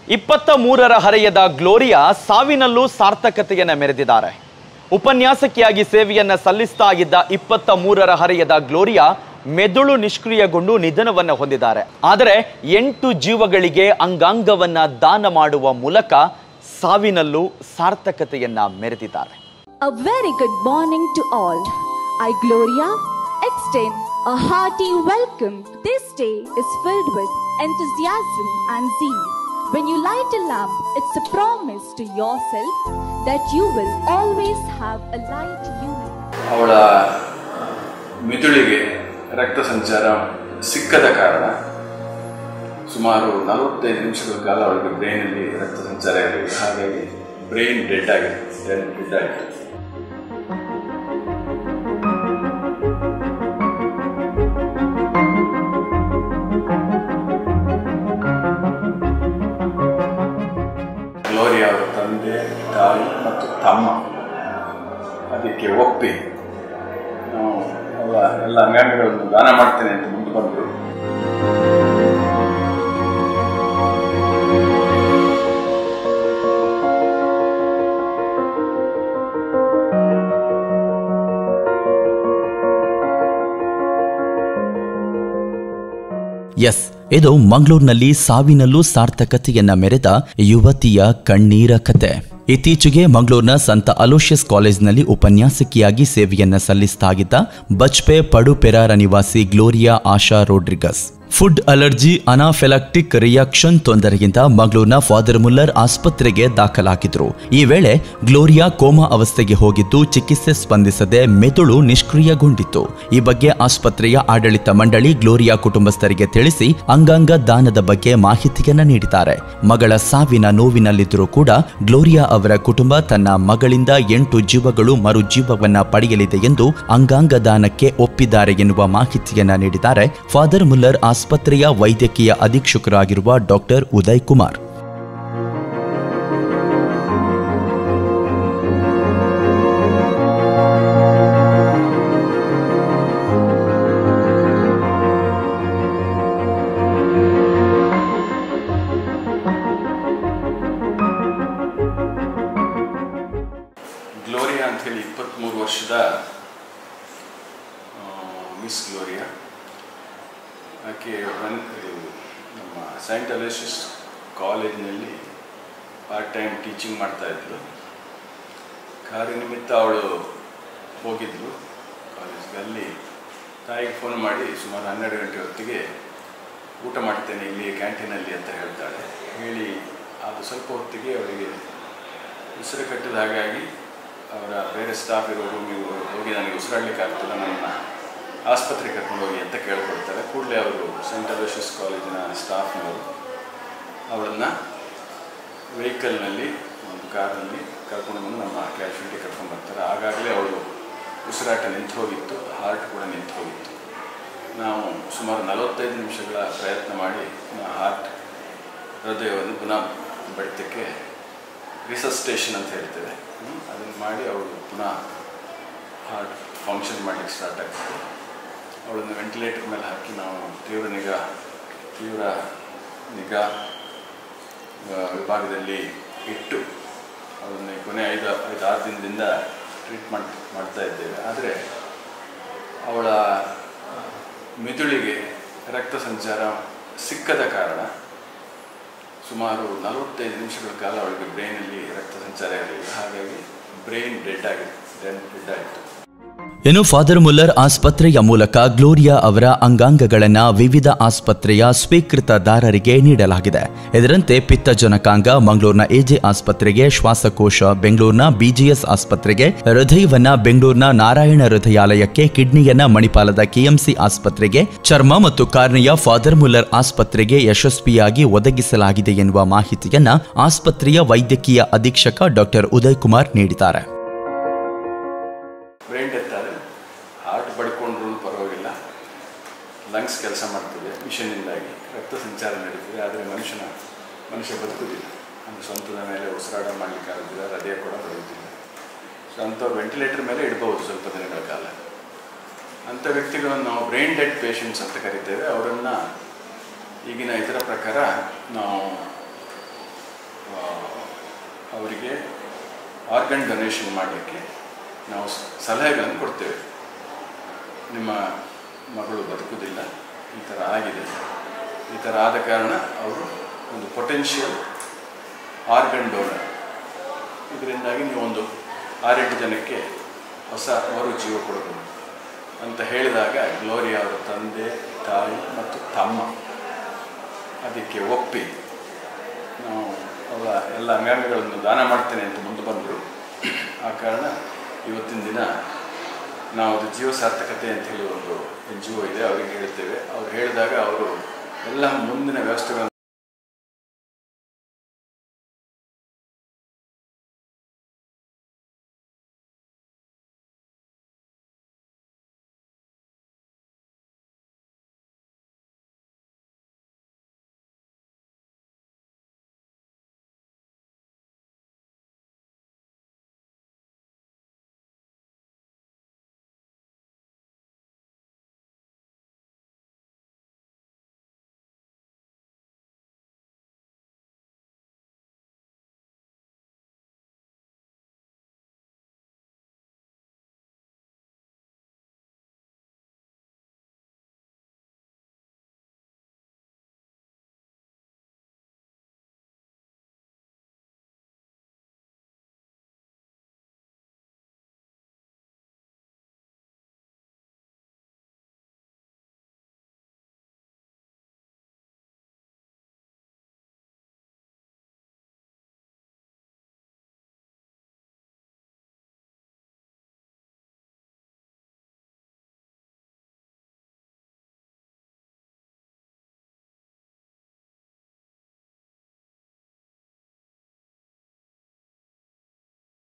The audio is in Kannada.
ಇಪ್ಪತ್ತ ಮೂರರ ಹರೆಯದ ಗ್ಲೋರಿಯಾ ಸಾವಿನಲ್ಲೂ ಸಾರ್ಥಕತೆಯನ್ನ ಮೆರೆದಿದ್ದಾರೆ ಉಪನ್ಯಾಸಕಿಯಾಗಿ ಸೇವೆಯನ್ನ ಸಲ್ಲಿಸ್ತಾ ಇದ್ದ ಇಪ್ಪತ್ತ ಮೂರರ ಹರೆಯದ ಗ್ಲೋರಿಯಾ ಮೆದುಳು ನಿಷ್ಕ್ರಿಯಗೊಂಡು ನಿಧನವನ್ನ ಹೊಂದಿದ್ದಾರೆ ಆದರೆ ಎಂಟು ಜೀವಗಳಿಗೆ ಅಂಗಾಂಗವನ್ನ ದಾನ ಮಾಡುವ ಮೂಲಕ ಸಾವಿನಲ್ಲೂ ಸಾರ್ಥಕತೆಯನ್ನ ಮೆರೆದಿದ್ದಾರೆ A very good morning to all. I, Gloria, extend a hearty welcome. This day is filled with enthusiasm and zeal. When you light a lamp, it's a promise to yourself that you will always have a light unit. ಅವಳ ಮಿದುಳಿಗೆ ರಕ್ತ ಸಂಚಾರ ಸಿಕ್ಕದ ಕಾರಣ ಸುಮಾರು ನಲವತ್ತೈದು ನಿಮಿಷಗಳ ಕಾಲ ಅವಳಿಗೆ ಬ್ರೈನಲ್ಲಿ ರಕ್ತ ಸಂಚಾರ ಇರಲಿಲ್ಲ ಹಾಗಾಗಿ ಬ್ರೈನ್ ಡೆಡ್ ಆಗಿದೆ ಡೆಡ್ ಆಯಿತು ಗ್ಲೋರಿಯಾ ಅವರ ತಂದೆ ತಾಯಿ ಮತ್ತು ತಮ್ಮ ಅದಕ್ಕೆ ಒಪ್ಪಿ ನಾವು ಅವರ ಎಲ್ಲ ಅಂಗಾಂಗಗಳನ್ನು ದಾನ ಮಾಡ್ತೇನೆ ಅಂತ ಮುಂದೆ ಬಂದರು ಎಸ್ ಇದು ಮಂಗಳೂರಿನಲ್ಲಿ ಸಾವಿನಲ್ಲೂ ಸಾರ್ಥಕತೆಯನ್ನ ಮೆರೆದ ಯುವತಿಯ ಕಣ್ಣೀರ ಕತೆ ಇತ್ತೀಚೆಗೆ ಮಂಗಳೂರಿನ ಸಂತ ಅಲೋಷಿಯಸ್ ಕಾಲೇಜಿನಲ್ಲಿ ಉಪನ್ಯಾಸಕಿಯಾಗಿ ಸೇವೆಯನ್ನ ಸಲ್ಲಿಸ್ತಾಗಿದ್ದ ಬಜ್ಪೆ ಪಡುಪೆರಾರ ನಿವಾಸಿ Gloria Asha Rodrigues food allergy anaphylactic reaction ತೊಂದರೆಯಿಂದ ಮಂಗಳೂರಿನ ಫಾದರ್ ಮುಲ್ಲರ್ ಆಸ್ಪತ್ರೆಗೆ ದಾಖಲಾಗಿದ್ರು ಈ ವೇಳೆ ಗ್ಲೋರಿಯಾ ಕೋಮಾ ಅವಸ್ಥೆಗೆ ಹೋಗಿದ್ದು ಚಿಕಿತ್ಸೆ ಸ್ಪಂದಿಸದೆ ಮೆದುಳು ನಿಷ್ಕ್ರಿಯಗೊಂಡಿತ್ತು ಈ ಬಗ್ಗೆ ಆಸ್ಪತ್ರೆಯ ಆಡಳಿತ ಮಂಡಳಿ ಗ್ಲೋರಿಯಾ ಕುಟುಂಬಸ್ಥರಿಗೆ ತಿಳಿಸಿ ಅಂಗಾಂಗ ದಾನದ ಬಗ್ಗೆ ಮಾಹಿತಿಯನ್ನ ನೀಡಿದ್ದಾರೆ ಮಗಳ ಸಾವಿನ ನೋವಿನಲ್ಲಿದ್ದರೂ ಕೂಡ ಗ್ಲೋರಿಯಾ ಅವರ ಕುಟುಂಬ ತನ್ನ ಮಗಳಿಂದ ಎಂಟು ಜೀವಗಳು ಮರು ಜೀವವನ್ನ ಪಡೆಯಲಿದೆ ಎಂದು ಅಂಗಾಂಗ ದಾನಕ್ಕೆ ಒಪ್ಪಿದ್ದಾರೆ ಎನ್ನುವ ಮಾಹಿತಿಯನ್ನ ನೀಡಿದ್ದಾರೆ ಫಾದರ್ ಮುಲ್ಲರ್ ಆಸ್ಪತ್ರೆಯ ವೈದ್ಯಕೀಯ ಅಧೀಕ್ಷಕರಾಗಿರುವ ಡಾಕ್ಟರ್ ಉದಯ್ ಕುಮಾರ್ ಗ್ಲೋರಿಯಾ ಅಂತ ಹೇಳಿ ಇಪ್ಪತ್ತ್ಮೂರು ವರ್ಷದ ಆ, ಮಿಸ್ ಗ್ಲೋರಿಯಾ ಆಕೆ ಒನ್ ಇದು ನಮ್ಮ ಸೈಂಟ್ ಅಲೋಷಿಯಸ್ ಕಾಲೇಜಿನಲ್ಲಿ ಪಾರ್ಟ್ ಟೈಮ್ ಟೀಚಿಂಗ್ ಮಾಡ್ತಾ ಇದ್ಲು ಕಾರ್ಯನಿಮಿತ್ತ ಅವಳು ಹೋಗಿದ್ಲು ಕಾಲೇಜ್ಗೆ ಅಲ್ಲಿ ತಾಯಿಗೆ ಫೋನ್ ಮಾಡಿ ಸುಮಾರು ಹನ್ನೆರಡು ಗಂಟೆ ಹೊತ್ತಿಗೆ ಊಟ ಮಾಡ್ತೇನೆ ಇಲ್ಲಿ ಕ್ಯಾಂಟೀನಲ್ಲಿ ಅಂತ ಹೇಳ್ತಾಳೆ ಹೇಳಿ ಅದು ಸ್ವಲ್ಪ ಹೊತ್ತಿಗೆ ಅವಳಿಗೆ ಉಸಿರು ಕಟ್ಟಿದ ಹಾಗಾಗಿ ಅವರ ಬೇರೆ ಸ್ಟಾಫ್ ಇರೋ ರೂಮಿಗೆ ಹೋಗಿ ನನಗೆ ಉಸಿರಾಡ್ಲಿಕ್ಕೆ ಆಗ್ತಿಲ್ಲ ನನ್ನ ಆಸ್ಪತ್ರೆಗೆ ಕರ್ಕೊಂಡು ಹೋಗಿ ಅಂತ ಕೇಳ್ಕೊಳ್ತಾರೆ ಕೂಡಲೇ ಅವರು ಸೆಂಟ್ ಅಲೋಷಿಯಸ್ ಕಾಲೇಜಿನ ಸ್ಟಾಫ್ನವರು ಅವಳನ್ನು ವೆಹಿಕಲ್ನಲ್ಲಿ ಒಂದು ಕಾರ್ನಲ್ಲಿ ಕರ್ಕೊಂಡು ಬಂದು ನಮ್ಮ ಕ್ಯಾಶುಲಿಟಿ ಕರ್ಕೊಂಡು ಬರ್ತಾರೆ ಆಗಾಗಲೇ ಅವಳು ಉಸಿರಾಟ ನಿಂತು ಹೋಗಿತ್ತು ಹಾರ್ಟ್ ಕೂಡ ನಿಂತು ಹೋಗಿತ್ತು ನಾವು ಸುಮಾರು ನಲವತ್ತೈದು ನಿಮಿಷಗಳ ಪ್ರಯತ್ನ ಮಾಡಿ ಹಾರ್ಟ್ ಹೃದಯವನ್ನು ಪುನಃ ಬಡಿತಕ್ಕೆ ರಿಸಸ್ಟೇಷನ್ ಅಂತ ಹೇಳ್ತೇವೆ ಹ್ಮ್? ಅದನ್ನು ಮಾಡಿ ಅವಳು ಪುನಃ ಹಾರ್ಟ್ ಫಂಕ್ಷನ್ ಮಾಡಲಿಕ್ಕೆ ಸ್ಟಾರ್ಟ್ ಆಗ್ತದೆ ಅವಳನ್ನು ವೆಂಟಿಲೇಟರ್ ಮೇಲೆ ಹಾಕಿ ನಾವು ತೀವ್ರ ನಿಗಾ ತೀವ್ರ ನಿಗಾ ಆ, ವಿಭಾಗದಲ್ಲಿ ಇಟ್ಟು ಅವಳನ್ನು ಕೊನೆ ಐದು ಐದು ಆರು ದಿನದಿಂದ ಟ್ರೀಟ್ಮೆಂಟ್ ಮಾಡ್ತಾ ಇದ್ದೇವೆ ಆದರೆ ಅವಳ ಮಿದುಳಿಗೆ ರಕ್ತ ಸಂಚಾರ ಸಿಕ್ಕದ ಕಾರಣ ಸುಮಾರು ನಲವತ್ತೈದು ನಿಮಿಷಗಳ ಕಾಲ ಅವಳಿಗೆ ಬ್ರೈನಲ್ಲಿ ರಕ್ತ ಸಂಚಾರ ಇರಲಿಲ್ಲ ಹಾಗಾಗಿ ಬ್ರೈನ್ ಡೆಡ್ ಆಗಿದೆ ಡೆಡ್ ಆಯಿತು ಇನ್ನು ಫಾದರ್ ಮುಲ್ಲರ್ ಆಸ್ಪತ್ರೆಯ ಮೂಲಕ ಗ್ಲೋರಿಯಾ ಅವರ ಅಂಗಾಂಗಗಳನ್ನ ವಿವಿಧ ಆಸ್ಪತ್ರೆಯ ಸ್ವೀಕೃತದಾರರಿಗೆ ನೀಡಲಾಗಿದೆ ಇದರಂತೆ ಪಿತ್ತಜನಕಾಂಗ ಮಂಗಳೂರಿನ ಎಜೆ ಆಸ್ಪತ್ರೆಗೆ ಶ್ವಾಸಕೋಶ ಬೆಂಗಳೂರಿನ ಬಿಜಿಎಸ್ ಆಸ್ಪತ್ರೆಗೆ ಹೃದಯವನ್ನ ಬೆಂಗಳೂರಿನ ನಾರಾಯಣ ಹೃದಯಾಲಯಕ್ಕೆ ಕಿಡ್ನಿಯನ್ನ ಮಣಿಪಾಲದ ಕೆಎಂಸಿ ಆಸ್ಪತ್ರೆಗೆ ಚರ್ಮ ಮತ್ತು ಕಾರ್ನಿಯ ಫಾದರ್ ಮುಲ್ಲರ್ ಆಸ್ಪತ್ರೆಗೆ ಯಶಸ್ವಿಯಾಗಿ ಒದಗಿಸಲಾಗಿದೆ ಎನ್ನುವ ಮಾಹಿತಿಯನ್ನ ಆಸ್ಪತ್ರೆಯ ವೈದ್ಯಕೀಯ ಅಧೀಕ್ಷಕ ಡಾಕ್ಟರ್ ಉದಯ್ ಕುಮಾರ್ ನೀಡಿದ್ದಾರೆ ಬ್ರೈನ್ ಡೆತ್ ಆದರೆ ಹಾರ್ಟ್ ಬಡ್ಕೊಂಡ್ರೂ ಪರವಾಗಿಲ್ಲ ಲಂಗ್ಸ್ ಕೆಲಸ ಮಾಡ್ತದೆ ಮಿಷನಿಂದಾಗಿ ರಕ್ತ ಸಂಚಾರ ನಡೀತದೆ ಆದರೆ ಮನುಷ್ಯನ ಮನುಷ್ಯ ಬದುಕುವುದಿಲ್ಲ ನಮ್ಮ ಸ್ವಂತದ ಮೇಲೆ ಉಸಿರಾಟ ಮಾಡಲಿಕ್ಕೆ ಆಗೋದಿಲ್ಲ ಹೃದಯ ಕೂಡ ಬರುವುದಿಲ್ಲ ಸೊ ಅಂಥವ್ರು ವೆಂಟಿಲೇಟರ್ ಮೇಲೆ ಇಡ್ಬೋದು ಸ್ವಲ್ಪ ದಿನಗಳ ಕಾಲ ಅಂಥ ವ್ಯಕ್ತಿಗಳನ್ನು ನಾವು ಬ್ರೈನ್ ಡೆಡ್ ಪೇಷಂಟ್ಸ್ ಅಂತ ಕರಿತೇವೆ ಅವರನ್ನು ಈಗಿನ ಇದರ ಪ್ರಕಾರ ನಾವು ಅವರಿಗೆ ಆರ್ಗನ್ ಡೊನೇಷನ್ ಮಾಡಲಿಕ್ಕೆ ನಾವು ಸ- ಸಲಹೆಗಳನ್ನು ಕೊಡ್ತೇವೆ ನಿಮ್ಮ ಮಗಳು ಬದುಕುವುದಿಲ್ಲ ಈ ಥರ ಆಗಿದೆ ಈ ಥರ ಆದ ಕಾರಣ ಅವರು ಒಂದು ಪೊಟೆನ್ಷಿಯಲ್ ಆರ್ಗನ್ ಡೋನರ್ ಇದರಿಂದಾಗಿ ನೀವು ಒಂದು ಆರೆಂಟು ಜನಕ್ಕೆ ಹೊಸ ಮರು ಜೀವ ಕೊಡಬಹುದು ಅಂತ ಹೇಳಿದಾಗ ಗ್ಲೋರಿಯಾ ಅವರ ತಂದೆ ತಾಯಿ ಮತ್ತು ತಮ್ಮ ಅದಕ್ಕೆ ಒಪ್ಪಿ ನಾವು ಅವರ ಎಲ್ಲ ಅಂಗಾಂಗಗಳನ್ನು ದಾನ ಮಾಡ್ತೇನೆ ಅಂತ ಮುಂದೆ ಬಂದರು ಆ ಕಾರಣ ಇವತ್ತಿನ ದಿನ ನಾವು ಅದು ಜೀವ ಸಾರ್ಥಕತೆ ಅಂತ ಹೇಳಿ ಒಂದು ಎನ್ ಜಿ ಒ ಇದೆ ಅವರಿಗೆ ಹೇಳ್ತೇವೆ ಅವ್ರು ಹೇಳಿದಾಗ ಅವರು ಎಲ್ಲ ಮುಂದಿನ ವ್ಯವಸ್ಥೆಗಳನ್ನು